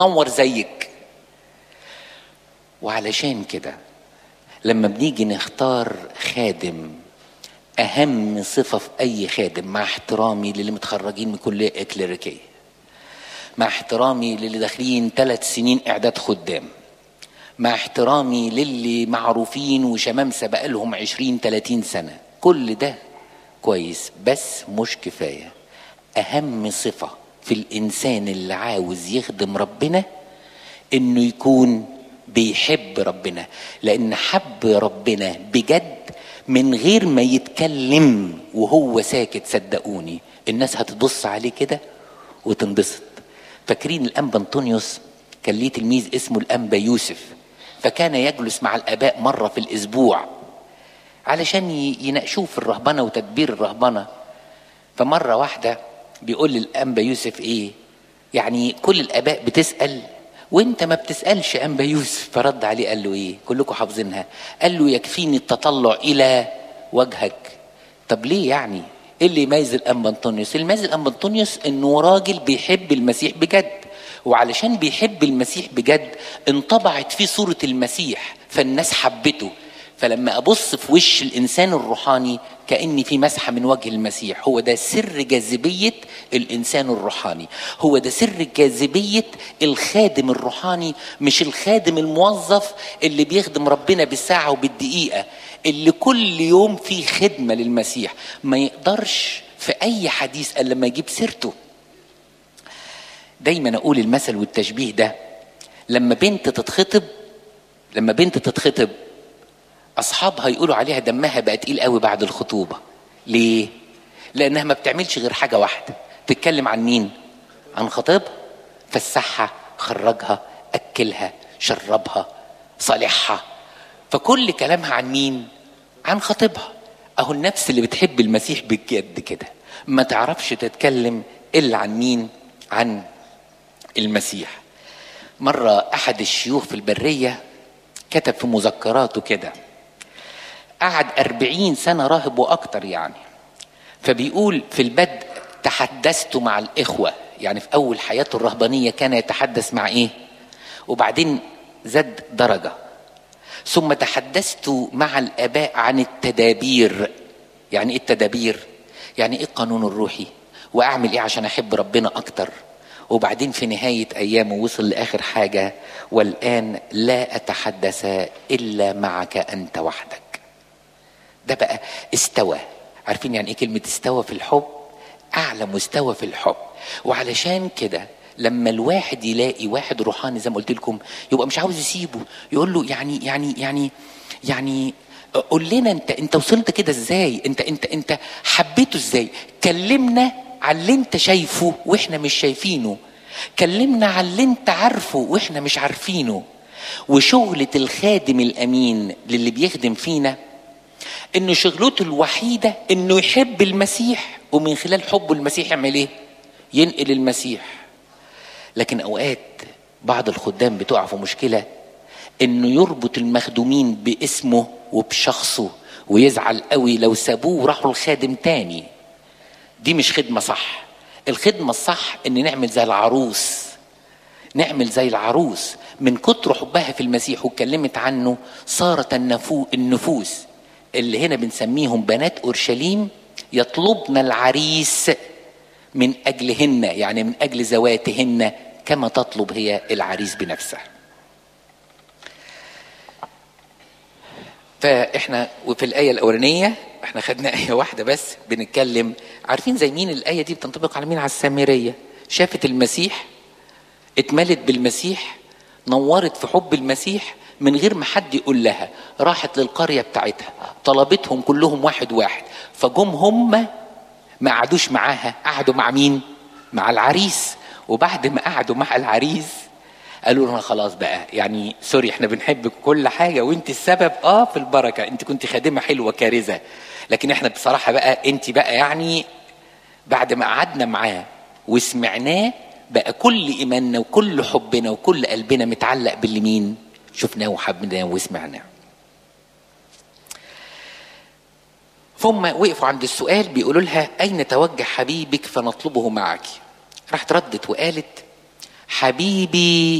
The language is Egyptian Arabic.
نور زيك وعلشان كده لما بنيجي نختار خادم اهم صفه في اي خادم مع احترامي للي متخرجين من كليه اكليريكيه مع احترامي للي داخلين ثلاث سنين اعداد خدام مع احترامي للي معروفين وشمامسه بقالهم عشرين تلاتين سنه كل ده كويس بس مش كفايه اهم صفه في الانسان اللي عاوز يخدم ربنا انه يكون بيحب ربنا لان حب ربنا بجد من غير ما يتكلم وهو ساكت صدقوني الناس هتبص عليه كده وتنبسط فاكرين الانبا انطونيوس كان ليه تلميذ اسمه الانبا يوسف فكان يجلس مع الاباء مره في الاسبوع علشان يناقشوه في الرهبنه وتدبير الرهبنه فمره واحده بيقول للانبا يوسف ايه يعني كل الاباء بتسال وانت ما بتسالش انبا يوسف فرد عليه قال له ايه كلكم حافظينها قال له يكفيني التطلع الى وجهك طب ليه يعني ايه اللي يميز الانبا انطونيوس اللي يميز الانبا انطونيوس انه راجل بيحب المسيح بجد وعلشان بيحب المسيح بجد انطبعت فيه صوره المسيح فالناس حبته فلما ابص في وش الانسان الروحاني كاني في مسحه من وجه المسيح هو ده سر جاذبيه الانسان الروحاني هو ده سر جاذبيه الخادم الروحاني مش الخادم الموظف اللي بيخدم ربنا بالساعه وبالدقيقه اللي كل يوم في خدمه للمسيح ما يقدرش في اي حديث الا لما يجيب سيرته دايما اقول المثل والتشبيه ده لما بنت تتخطب لما بنت تتخطب اصحابها يقولوا عليها دمها بقى تقيل قوي بعد الخطوبه ليه لانها ما بتعملش غير حاجه واحده تتكلم عن مين عن خطيبها فسحها خرجها اكلها شربها صالحها فكل كلامها عن مين عن خطيبها اهو النفس اللي بتحب المسيح بجد كده ما تعرفش تتكلم الا عن مين عن المسيح مرة أحد الشيوخ في البرية كتب في مذكراته كده قعد أربعين سنة راهب وأكتر يعني فبيقول في البدء تحدثت مع الإخوة يعني في أول حياته الرهبانية كان يتحدث مع إيه وبعدين زاد درجة ثم تحدثت مع الآباء عن التدابير يعني إيه التدابير يعني إيه القانون الروحي وأعمل إيه عشان أحب ربنا أكتر وبعدين في نهاية أيامه وصل لآخر حاجة والآن لا أتحدث إلا معك أنت وحدك ده بقى استوى عارفين يعني إيه كلمة استوى في الحب أعلى مستوى في الحب وعلشان كده لما الواحد يلاقي واحد روحاني زي ما قلت لكم يبقى مش عاوز يسيبه يقول له يعني يعني يعني يعني قول لنا انت انت وصلت كده ازاي انت انت انت حبيته ازاي كلمنا على اللي انت شايفه واحنا مش شايفينه كلمنا على اللي انت عارفه واحنا مش عارفينه وشغلة الخادم الامين للي بيخدم فينا ان شغلته الوحيدة انه يحب المسيح ومن خلال حبه المسيح يعمل ايه ينقل المسيح لكن اوقات بعض الخدام بتقع في مشكلة انه يربط المخدومين باسمه وبشخصه ويزعل قوي لو سابوه وراحوا لخادم تاني دي مش خدمة صح الخدمة الصح ان نعمل زي العروس نعمل زي العروس من كتر حبها في المسيح واتكلمت عنه صارت النفو النفوس اللي هنا بنسميهم بنات اورشليم يطلبن العريس من اجلهن يعني من اجل ذواتهن كما تطلب هي العريس بنفسها فاحنا وفي الايه الاولانيه احنا خدنا ايه واحده بس بنتكلم عارفين زي مين الايه دي بتنطبق على مين على السامريه شافت المسيح اتملت بالمسيح نورت في حب المسيح من غير ما حد يقول لها راحت للقريه بتاعتها طلبتهم كلهم واحد واحد فجم هم ما قعدوش معاها قعدوا مع مين مع العريس وبعد ما قعدوا مع العريس قالوا لنا خلاص بقى يعني سوري احنا بنحبك كل حاجه وانت السبب اه في البركه انت كنت خادمه حلوه كارثه لكن احنا بصراحه بقى انت بقى يعني بعد ما قعدنا معاه وسمعناه بقى كل ايماننا وكل حبنا وكل قلبنا متعلق باللي مين شفناه وحبناه وسمعناه ثم وقفوا عند السؤال بيقولوا لها اين توجه حبيبك فنطلبه معك راحت ردت وقالت حبيبي